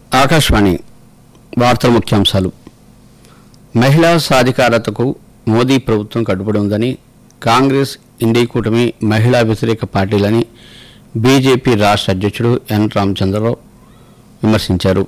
ఆకాశవాణి వార్తల ముఖ్యాంశాలు మహిళా సాధికారతకు మోదీ ప్రభుత్వం కట్టుబడి ఉందని కాంగ్రెస్ ఇండి కూటమి మహిళా వ్యతిరేక పార్టీలని బీజేపీ రాష్ట్ర అధ్యక్షుడు ఎన్ రామచంద్రరావు విమర్శించారు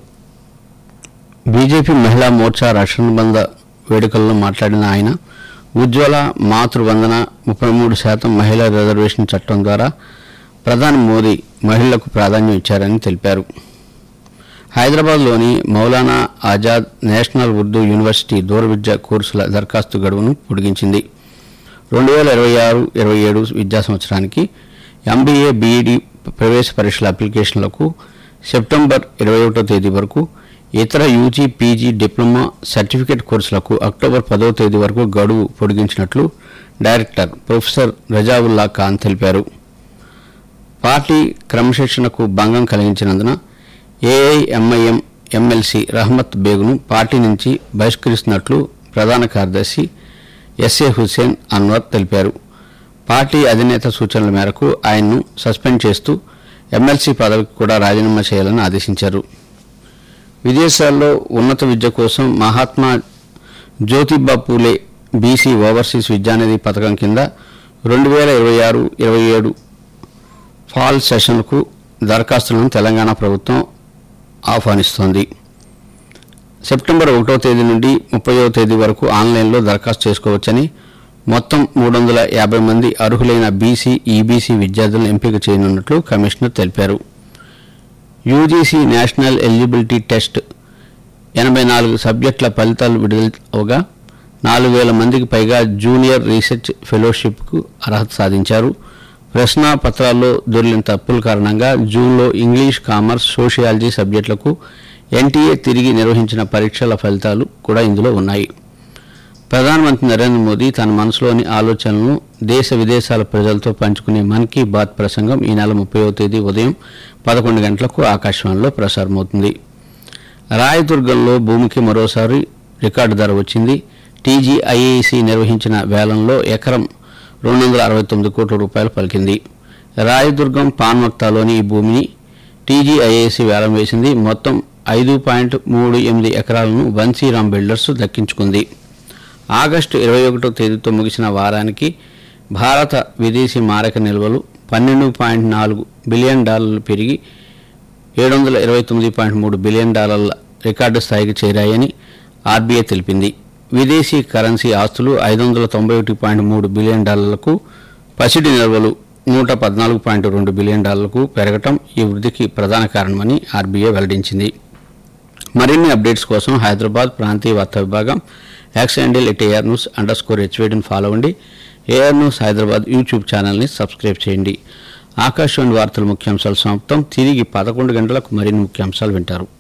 బీజేపీ మహిళా మోర్చా రక్షణబంధ వేడుకల్లో మాట్లాడిన ఆయన ఉజ్వల మాతృవందన ముప్పై మూడు శాతం మహిళా రిజర్వేషన్ చట్టం ద్వారా ప్రధాని మోదీ మహిళలకు ప్రాధాన్యం ఇచ్చారని తెలిపారు హైదరాబాద్లోని మౌలానా ఆజాద్ నేషనల్ ఉర్దూ యూనివర్సిటీ దూర విద్య కోర్సుల దరఖాస్తు గడువును పొడిగించింది రెండు వేల ఇరవై ఆరు ఇరవై ఏడు విద్యా సంవత్సరానికి ఎంబీఏ బీఈడి ప్రవేశ పరీక్షల అప్లికేషన్లకు సెప్టెంబర్ ఇరవై ఒకటో తేదీ వరకు ఇతర యూజీ పీజీ డిప్లొమా సర్టిఫికేట్ కోర్సులకు అక్టోబర్ పదో తేదీ వరకు గడువు పొడిగించినట్లు డైరెక్టర్ ప్రొఫెసర్ రజావుల్లా ఖాన్ తెలిపారు పార్టీ క్రమశిక్షణకు భంగం కలిగించినందున ఏఐఎంఐఎం ఎమ్మెల్సీ రహమత్ బేగును పార్టీ నుంచి బహిష్కరిస్తున్నట్లు ప్రధాన కార్యదర్శి ఎస్ఏ హుస్సేన్ అన్వర్ తెలిపారు పార్టీ అధినేత సూచనల మేరకు ఆయన్ను సస్పెండ్ చేస్తూ ఎమ్మెల్సీ పదవికి కూడా రాజీనామా చేయాలని ఆదేశించారు విదేశాల్లో ఉన్నత విద్య కోసం మహాత్మా జ్యోతిబా పూలే బీసీ ఓవర్సీస్ విద్యానిధి పథకం కింద రెండు వేల ఇరవై ఆరు ఇరవై ఏడు ఫాల్ సెషన్కు దరఖాస్తులను తెలంగాణ ప్రభుత్వం ఆహ్వానిస్తోంది సెప్టెంబర్ ఒకటో తేదీ నుండి ముప్పైవ తేదీ వరకు ఆన్లైన్లో దరఖాస్తు చేసుకోవచ్చని మొత్తం మూడు వందల యాభై మంది అర్హులైన బీసీ ఈబీసీ విద్యార్థులను ఎంపిక చేయనున్నట్లు కమిషనర్ తెలిపారు యూజీసీ నేషనల్ ఎలిజిబిలిటీ టెస్ట్ ఎనభై నాలుగు సబ్జెక్టుల ఫలితాలు విడుదల అవగా నాలుగు వేల మందికి పైగా జూనియర్ రీసెర్చ్ ఫెలోషిప్కు అర్హత సాధించారు ప్రశ్నా పత్రాల్లో దొరికిన తప్పుల కారణంగా జూన్లో ఇంగ్లీష్ కామర్స్ సోషియాలజీ సబ్జెక్టులకు ఎన్టీఏ తిరిగి నిర్వహించిన పరీక్షల ఫలితాలు కూడా ఇందులో ఉన్నాయి ప్రధానమంత్రి నరేంద్ర మోదీ తన మనసులోని ఆలోచనలను దేశ విదేశాల ప్రజలతో పంచుకునే మన్ కీ బాత్ ప్రసంగం ఈ నెల ముప్పైవ తేదీ ఉదయం పదకొండు గంటలకు ఆకాశవాణిలో ప్రసారమవుతుంది రాయదుర్గంలో భూమికి మరోసారి రికార్డు ధర వచ్చింది టీజీఐఏసీ నిర్వహించిన వేలంలో ఎకరం రెండు వందల అరవై తొమ్మిది కోట్ల రూపాయలు పలికింది రాయదుర్గం పాన్మక్తాలోని ఈ భూమిని టీజీఐఏసీ వేలం వేసింది మొత్తం ఐదు పాయింట్ మూడు ఎనిమిది ఎకరాలను బన్సీరామ్ బిల్డర్స్ దక్కించుకుంది ఆగస్టు ఇరవై ఒకటో తేదీతో ముగిసిన వారానికి భారత విదేశీ మారక నిల్వలు పన్నెండు పాయింట్ నాలుగు బిలియన్ డాలర్లు పెరిగి ఏడు వందల ఇరవై తొమ్మిది పాయింట్ మూడు బిలియన్ డాలర్ల రికార్డు స్థాయికి చేరాయని ఆర్బీఐ తెలిపింది విదేశీ కరెన్సీ ఆస్తులు ఐదు వందల తొంభై ఒకటి పాయింట్ మూడు బిలియన్ డాలర్లకు పసిడి నిల్వలు నూట పద్నాలుగు పాయింట్ రెండు బిలియన్ డాలర్లకు పెరగటం ఈ వృద్ధికి ప్రధాన కారణమని ఆర్బీఐ వెల్లడించింది మరిన్ని అప్డేట్స్ కోసం హైదరాబాద్ ప్రాంతీయ వార్తా విభాగం X handle at AIR news underscore హెచ్వేడిని ఫాలో అవ్వండి ఏఆర్ న్యూస్ హైదరాబాద్ యూట్యూబ్ ఛానల్ని సబ్స్క్రైబ్ చేయండి ఆకాశవాణి వార్తల ముఖ్యాంశాలు సమాప్తం తిరిగి పదకొండు గంటలకు మరిన్ని ముఖ్యాంశాలు వింటారు